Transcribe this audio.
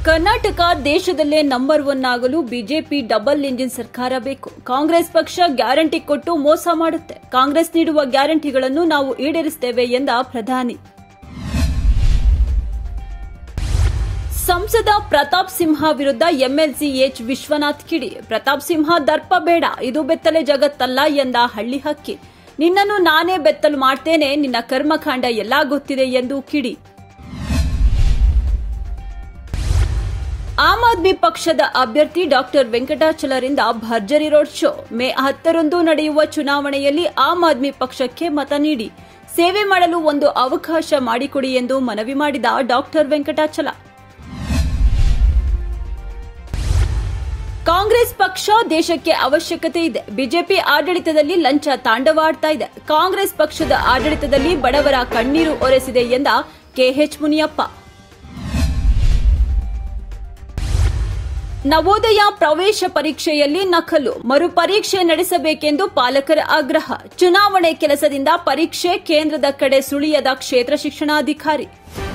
ಕರ್ನಾಟಕ ದೇಶದಲ್ಲೇ number one ಆಗಲು BJP double engine ಸರ್ಕಾರ ಬೇಕು ಕಾಂಗ್ರೆಸ್ ಪಕ್ಷ ಗ್ಯಾರಂಟಿ ಕೊಟ್ಟು ಮೋಸ ಮಾಡುತ್ತೆ ಕಾಂಗ್ರೆಸ್ ನೀಡುವ ಗ್ಯಾರಂಟಿಗಳನ್ನು ನಾವು ಈಡೇರಿಸುತ್ತೇವೆ ಎಂದ ಪ್ರಧಾನಿ ಸಂಸದ ಪ್ರತಾಪ್ ಸಿಂಹ ವಿರುದ್ಧ ಎಂಎಲ್ಸಿ ಎಚ್ ವಿಶ್ವನಾಥ್ ಕಿಡಿ ಪ್ರತಾಪ್ ಸಿಂಹ ದರ್ಪ ಬೇಡ ಇದು ಬೆತ್ತಲೆ ಜಗತ್ತಲ್ಲ ಎಂದ ಹಳ್ಳಿ ಹಕ್ಕಿ ನಿನ್ನನ್ನು ನಾನೇ ಬೆತ್ತಲು ಮಾಡ್ತೇನೆ ನಿನ್ನ ಕರ್ಮಕಾಂಡ ಎಲ್ಲಾ ಗೊತ್ತಿದೆ ಎಂದು ಕಿಡಿ ಆಮ್ ಆದ್ಮಿ ಪಕ್ಷದ ಅಭ್ಯರ್ಥಿ ಡಾಕ್ಟರ್ ವೆಂಕಟಾಚಲರಿಂದ ಭರ್ಜರಿ ರೋಡ್ ಶೋ ಮೇ ಹತ್ತರಂದು ನಡೆಯುವ ಚುನಾವಣೆಯಲ್ಲಿ ಆಮ್ ಆದ್ಮಿ ಪಕ್ಷಕ್ಕೆ ಮತ ನೀಡಿ ಸೇವೆ ಮಾಡಲು ಒಂದು ಅವಕಾಶ ಮಾಡಿಕೊಡಿ ಎಂದು ಮನವಿ ಮಾಡಿದ ಡಾಕ್ಟರ್ ವೆಂಕಟಾಚಲ ಕಾಂಗ್ರೆಸ್ ಪಕ್ಷ ದೇಶಕ್ಕೆ ಅವಶ್ಯಕತೆ ಇದೆ ಬಿಜೆಪಿ ಆಡಳಿತದಲ್ಲಿ ಲಂಚ ತಾಂಡವಾಡ್ತಾ ಇದೆ ಕಾಂಗ್ರೆಸ್ ಪಕ್ಷದ ಆಡಳಿತದಲ್ಲಿ ಬಡವರ ಕಣ್ಣೀರು ಒರೆಸಿದೆ ಎಂದ ಕೆಎಚ್ ಮುನಿಯಪ್ಪ ನವೋದಯ ಪ್ರವೇಶ ಪರೀಕ್ಷೆಯಲ್ಲಿ ನಕಲು ಮರುಪರೀಕ್ಷೆ ನಡೆಸಬೇಕೆಂದು ಪಾಲಕರ ಆಗ್ರಹ ಚುನಾವಣೆ ಕೆಲಸದಿಂದ ಪರೀಕ್ಷೆ ಕೇಂದ್ರದ ಕಡೆ ಸುಳಿಯದ ಕ್ಷೇತ್ರ ಶಿಕ್ಷಣಾಧಿಕಾರಿ